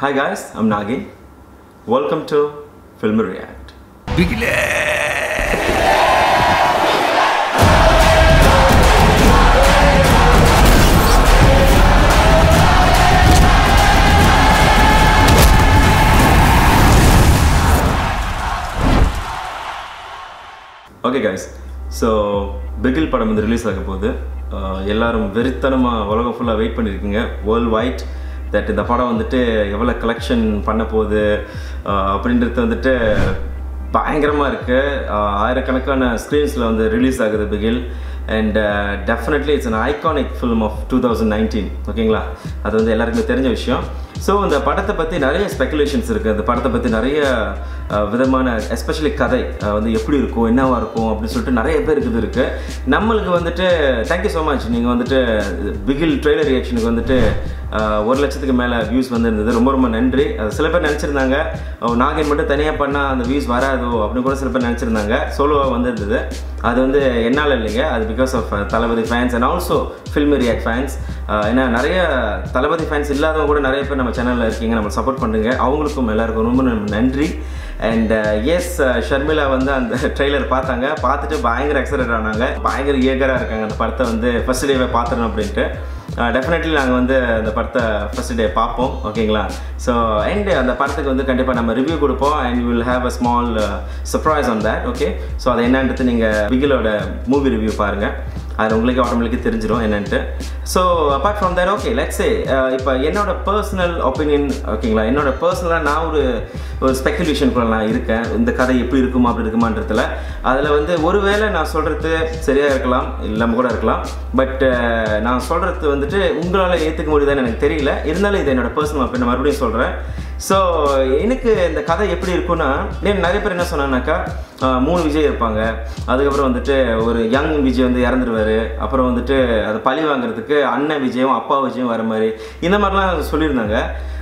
Hi guys, I'm Nagin. Welcome to Film React. Okay guys so Bigil படம் வந்து release ஆக போகுது அஹ் எல்லாரும் வெறித்தனமாக உலகம் ஃபுல்லாக வெயிட் பண்ணியிருக்கீங்க வேர்ல்ட் வைட் தட் இந்த படம் வந்துட்டு எவ்வளோ கலெக்ஷன் பண்ண போகுது அஹ் அப்படின்றது வந்துட்டு பயங்கரமாக இருக்குது ஆயிரக்கணக்கான ஸ்க்ரீன்ஸில் வந்து ரிலீஸ் ஆகுது Bigil and definitely it's an iconic film of two thousand nineteen ஓகேங்களா அது வந்து எல்லாருக்குமே தெரிஞ்ச விஷயம் ஸோ இந்த படத்தை பற்றி நிறைய ஸ்பெகுலேஷன்ஸ் இருக்குது அந்த படத்தை பற்றி நிறைய அஹ், விதமான எஸ்பெஷலி கதை அஹ், வந்து எப்படி இருக்கும் என்னவா இருக்கும் அப்படின்னு சொல்லிட்டு நிறைய பேருக்கு இது இருக்குது நம்மளுக்கு வந்துட்டு தேங்க்யூ ஸோ மச் நீங்கள் வந்துட்டு பிகில் ட்ரெய்லர் ரியாக்ஷனுக்கு வந்துட்டு அஹ், ஒரு லட்சத்துக்கு மேலே வியூஸ் வந்திருந்தது ரொம்ப ரொம்ப நன்றி அது சில பேர் நினச்சிருந்தாங்க நாகன் மட்டும் தனியாக பண்ணால் அந்த வியூஸ் வராதோ அப்படின்னு கூட சில பேர் நினச்சிருந்தாங்க சோலோவாக வந்திருந்தது அது வந்து என்னால் இல்லைங்க அது because of Thalapathy fans and also Film React fans ஏன்னா நிறைய தளபதி ஃபேன்ஸ் இல்லாதவங்க கூட நிறைய பேர் நம்ம சேனலில் இருக்கீங்க நம்ம சப்போர்ட் பண்ணுங்க அவங்களுக்கும் எல்லாருக்கும் ரொம்ப ரொம்ப நன்றி அண்ட் எஸ் ஷர்மிளா வந்து அந்த ட்ரெய்லர் பார்த்தாங்க பார்த்துட்டு பயங்கர எக்ஸைட்டட் ஆனாங்க பயங்கர ஏகராக இருக்காங்க அந்த படத்தை வந்து ஃபர்ஸ்ட் டேவே பார்த்துடணும் அப்படின்ட்டு டெஃபினெட்லி நாங்கள் வந்து அந்த படத்தை ஃபர்ஸ்ட் டே பார்ப்போம் ஓகேங்களா ஸோ அண்ட் அந்த படத்துக்கு வந்து கண்டிப்பாக நம்ம ரிவ்யூ கொடுப்போம் and will have a small surprise on that okay so அது என்னன்றது நீங்கள் பிகிலோட மூவி ரிவ்யூ பாருங்கள் அது உங்களுக்கு ஆட்டோமேட்டிக்காக தெரிஞ்சிடும் என்னன்ட்டு so apart from that okay let's say இப்போ என்னோட பர்சனல் ஒப்பீனியன் ஓகேங்களா என்னோட பர்சனலாக நான் ஒரு ஒரு ஸ்பெக்குலேஷனுக்குள்ள நான் இருக்கேன் இந்த கதை எப்படி இருக்குமா அப்படி இருக்குமான்றதுல அதில் வந்து ஒருவேளை நான் சொல்கிறது சரியாக இருக்கலாம் இல்லாமல் கூட இருக்கலாம் பட் நான் சொல்கிறது வந்துட்டு உங்களால் ஏற்றுக்க முடியுதான்னு எனக்கு தெரியல இருந்தாலும் இது என்னோட பர்சனல் ஒப்பீனியன் மறுபடியும் சொல்கிறேன் ஸோ எனக்கு இந்த கதை எப்படி இருக்குன்னா ஏன் நிறைய பேர் என்ன சொன்னாங்கனாக்கா ஆஹ், மூணு விஜய் இருப்பாங்க அதுக்கப்புறம் வந்துட்டு ஒரு யங் விஜய் வந்து இறந்துருவாரு அப்புறம் வந்துட்டு அதை பழி வாங்குறதுக்கு அண்ணன் விஜயும் அப்பா விஜயும் வர மாதிரி இந்த மாதிரிலாம் சொல்லியிருந்தாங்க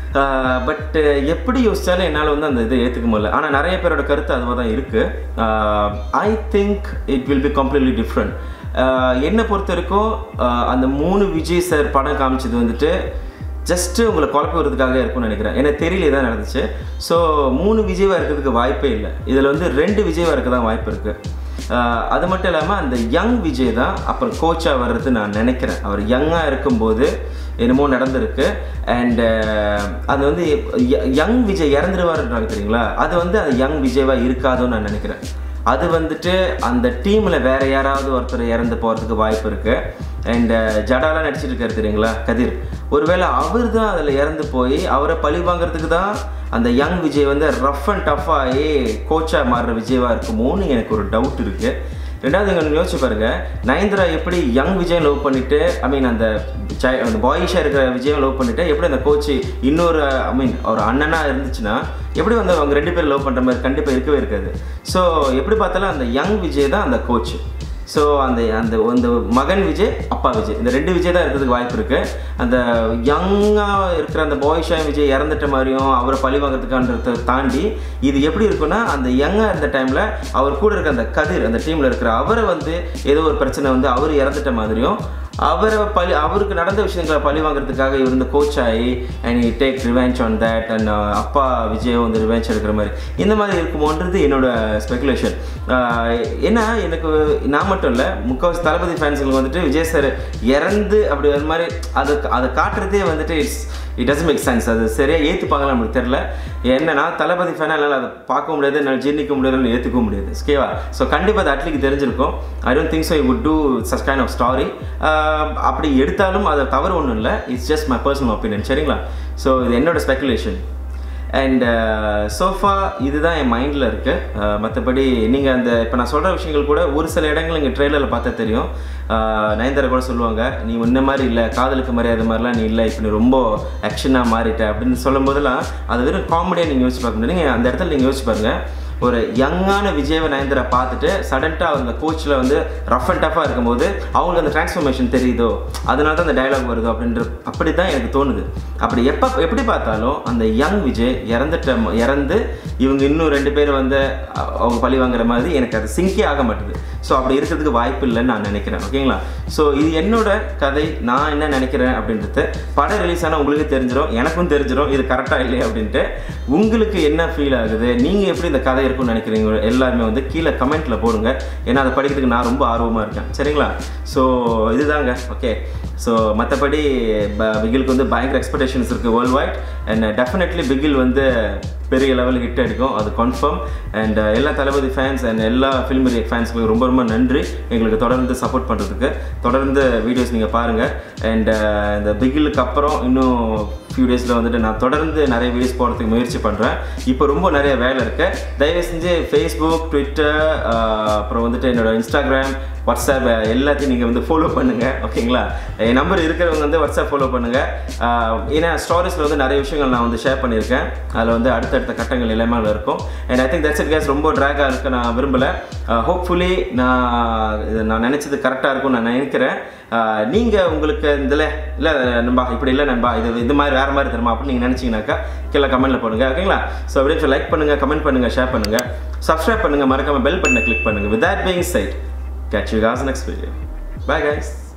பட் எப்படி யோசிச்சாலும் என்னால் வந்து அந்த இதை ஏற்றுக்க முடியல ஆனால் நிறைய பேரோட கருத்து அதுவாக தான் இருக்குது I think it will be completely different என்னை பொறுத்த வரைக்கும் ஆஹ், அந்த மூணு விஜய் சார் படம் காமிச்சது வந்துட்டு ஜஸ்ட்டு உங்களை குழப்பி விடுறதுக்காக இருக்கும்னு நினைக்கிறேன் எனக்கு தெரியல இதான் நடந்துச்சு ஸோ மூணு விஜயவாக இருக்கிறதுக்கு வாய்ப்பே இல்லை இதில் வந்து ரெண்டு விஜயவாக இருக்க தான் வாய்ப்பு இருக்குது அது மட்டும் இல்லாமல் அந்த யங் விஜய் தான் அப்புறம் கோச்சாக வர்றது நான் நினைக்கிறேன் அவர் யங்காக இருக்கும்போது என்னமோ நடந்திருக்கு அண்டு அது வந்து யங் விஜய் இறந்துருவாருன்றாங்க தெரியுங்களா அது வந்து அது யங் விஜயவாக இருக்காதோன்னு நான் நினைக்கிறேன் அது வந்துட்டு அந்த டீமில் வேற யாராவது ஒருத்தர் இறந்து போகிறதுக்கு வாய்ப்பு இருக்குது அண்ட் ஜடாலாம் நடிச்சிட்டு இருக்காரு தெரியுங்களா கதிர் ஒருவேளை அவர் தான் அதில் இறந்து போய் அவரை பழி வாங்குறதுக்கு தான் அந்த யங் விஜய் வந்து ரஃப் அண்ட் டஃப்பாகி கோச்சாக மாறுற விஜயவாக இருக்குமோன்னு எனக்கு ஒரு டவுட் இருக்குது ரெண்டாவது நீங்கள் யோசிச்சு பாருங்க நயன்தரா எப்படி யங் விஜய் லவ் பண்ணிட்டு ஐ மீன் அந்த சை அந்த பாயிஷாக இருக்கிற விஜயம் லவ் பண்ணிட்டு எப்படி அந்த கோச் இன்னொரு ஐ மீன் ஒரு அண்ணனாக இருந்துச்சுன்னா எப்படி வந்து அவங்க ரெண்டு பேரும் லவ் பண்ணுற மாதிரி கண்டிப்பாக இருக்கவே இருக்காது ஸோ எப்படி பார்த்தாலும் அந்த யங் விஜய் தான் அந்த கோச் ஸோ அந்த அந்த அந்த மகன் விஜய் அப்பா விஜய் இந்த ரெண்டு விஜய் தான் இருக்கிறதுக்கு வாய்ப்பு இருக்குது அந்த யங்காக இருக்கிற அந்த பாய்ஷா விஜய் இறந்துட்ட மாதிரியும் அவரை பழி வாங்குறதுக்கான்றதை தாண்டி இது எப்படி இருக்குன்னா அந்த யங்காக இருந்த டைமில் அவர் கூட இருக்க அந்த கதிர் அந்த டீமில் இருக்கிற அவரை வந்து ஏதோ ஒரு பிரச்சனை வந்து அவர் இறந்துட்ட மாதிரியும் அவரை பழி அவருக்கு நடந்த விஷயங்களை பழி வாங்குறதுக்காக இவர் வந்து கோச் ஆகி and take revenge on that and அப்பா விஜய் வந்து ரிவெஞ்ச் எடுக்கிற மாதிரி இந்த மாதிரி இருக்குமோன்றது என்னோட ஸ்பெகுலேஷன் ஏன்னா எனக்கு நான் மட்டும் இல்லை முக்கால்வாசி தளபதி ஃபேன்ஸுங்களுக்கு வந்துட்டு விஜய் சார் இறந்து அப்படி ஒரு மாதிரி அதை அதை காட்டுறதே வந்துட்டு it's it doesn't make sense அது சரியாக ஏற்றுப்பாங்களா நம்மளுக்கு தெரில என்னன்னா தளபதி ஃபேனாக என்னால் அதை பார்க்க முடியாது என்னால் ஜீர்ணிக்க முடியாது என்னால் ஏற்றுக்க முடியாது ஸ்கேவா ஸோ கண்டிப்பாக அது அட்லிக்கு தெரிஞ்சிருக்கும் I don't think so I would do such kind of story அப்படி எடுத்தாலும் அது தவறு ஒன்றும் இல்லை it's just my personal opinion சரிங்களா ஸோ இது என்னோட ஸ்பெகுலேஷன் அண்ட் சோஃபா இதுதான் என் மைண்டில் இருக்குது மற்றபடி நீங்கள் அந்த இப்போ நான் சொல்கிற விஷயங்கள் கூட ஒரு சில இடங்கள் இங்கே ட்ரெய்லரில் பார்த்தா தெரியும் அஹ், நயன்தாரா கூட சொல்லுவாங்க நீ இந்த மாதிரி இல்லை காதலுக்கு மரியாதை மாதிரிலாம் நீ இல்லை இப்போ நீ ரொம்ப ஆக்ஷனாக மாறிட்ட அப்படின்னு சொல்லும் போதெல்லாம் அது வெறும் காமெடியாக நீங்கள் யோசிச்சு பார்க்க முடியாது நீங்கள் அந்த இடத்துல நீங்கள் யோசிச்சு பாருங்கள் ஒரு யங்கான விஜயவை நயன்தரா பார்த்துட்டு சடன்ட்டாக அந்த கோச்சில் வந்து ரஃப் அண்ட் டஃபாக இருக்கும்போது அவங்களுக்கு அந்த டிரான்ஸ்ஃபர்மேஷன் தெரியுதோ அதனால தான் அந்த டயலாக் வருதோ அப்படின்ற அப்படி தான் எனக்கு தோணுது அப்படி எப்போ எப்படி பார்த்தாலும் அந்த யங் விஜய் இறந்துட்ட ம- இறந்து இவங்க இன்னும் ரெண்டு பேர் வந்து அ- அவங்க பழி வாங்குற மாதிரி எனக்கு அது சிங்கே ஆக மாட்டுது ஸோ அப்படி இருக்கிறதுக்கு வாய்ப்பு இல்லைன்னு நான் நினைக்கிறேன் ஓகேங்களா ஸோ இது என்னோட கதை நான் என்ன நினைக்கிறேன் அப்படின்றது படம் ரிலீஸ் ஆனால் உங்களுக்கு தெரிஞ்சிடும் எனக்கும் தெரிஞ்சிடும் இது கரெக்டாக இல்லையா அப்படின்ட்டு உங்களுக்கு என்ன ஃபீல் ஆகுது நீங்கள் எப்படி இந்த கதை இருக்கும்னு நினைக்கிறீங்க எல்லாருமே வந்து கீழே கமெண்ட்டில் போடுங்க ஏன்னா அதை படிக்கிறதுக்கு நான் ரொம்ப ஆர்வமாக இருக்கேன் சரிங்களா ஸோ இதுதாங்க ஓகே ஸோ மற்றபடி பிகிலுக்கு வந்து பயங்கர எக்ஸ்பெக்டேஷன்ஸ் இருக்குது world wide and definitely Bigil வந்து பெரிய லெவல் ஹிட் அடிக்கும் அது கன்ஃபார்ம் அண்ட் எல்லா தளபதி ஃபேன்ஸ் அண்ட் எல்லா ஃபில்ம் ஃபேன்ஸுக்கு ரொம்ப ரொம்ப நன்றி எங்களுக்கு தொடர்ந்து சப்போர்ட் பண்ணுறதுக்கு தொடர்ந்து வீடியோஸ் நீங்கள் பாருங்கள் அண்ட் இந்த பிகிலுக்கு அப்புறம் இன்னும் ஃபியூ டேஸில் வந்துட்டு நான் தொடர்ந்து நிறைய வீடியோஸ் போடுறதுக்கு முயற்சி பண்ணுறேன் இப்போ ரொம்ப நிறைய வேலை இருக்குது தயவு செஞ்சு ஃபேஸ்புக் ட்விட்டர் அப்புறம் வந்துட்டு என்னோட இன்ஸ்டாகிராம் வாட்ஸ்அப் எல்லாத்தையும் நீங்கள் வந்து ஃபாலோ பண்ணுங்கள் ஓகேங்களா என் நம்பர் இருக்கிறவங்க வந்து வாட்ஸ்அப் ஃபாலோ பண்ணுங்கள் ஏன்னா ஸ்டோரிஸில் வந்து நிறைய விஷயங்கள் நான் வந்து ஷேர் பண்ணியிருக்கேன் அதில் வந்து அடுத்தடுத்த கட்டங்கள் எல்லாமே அதில் இருக்கும் and I think that's it case ரொம்ப ட்ராகாக இருக்க நான் விரும்பலை ஹோப்ஃபுல்லி நான் இது நான் நினச்சது கரெக்டாக இருக்கும்னு நான் நினைக்கிறேன் நீங்கள் உங்களுக்கு இதில் இல்லை நண்பா இப்படி இல்லை நண்பா இது இது மாதிரி வேறு மாதிரி தருமா அப்படின்னு நீங்கள் நினச்சிங்கனாக்கா கீழே கமெண்ட்டில் போடுங்க ஓகேங்களா ஸோ அப்படியே லைக் பண்ணுங்கள் கமெண்ட் பண்ணுங்கள் ஷேர் பண்ணுங்கள் சப்ஸ்கிரைப் பண்ணுங்கள் மறக்காமல் பெல் பட்டனை கிளிக் பண்ணுங்கள் with that being said catch you guys next video bye guys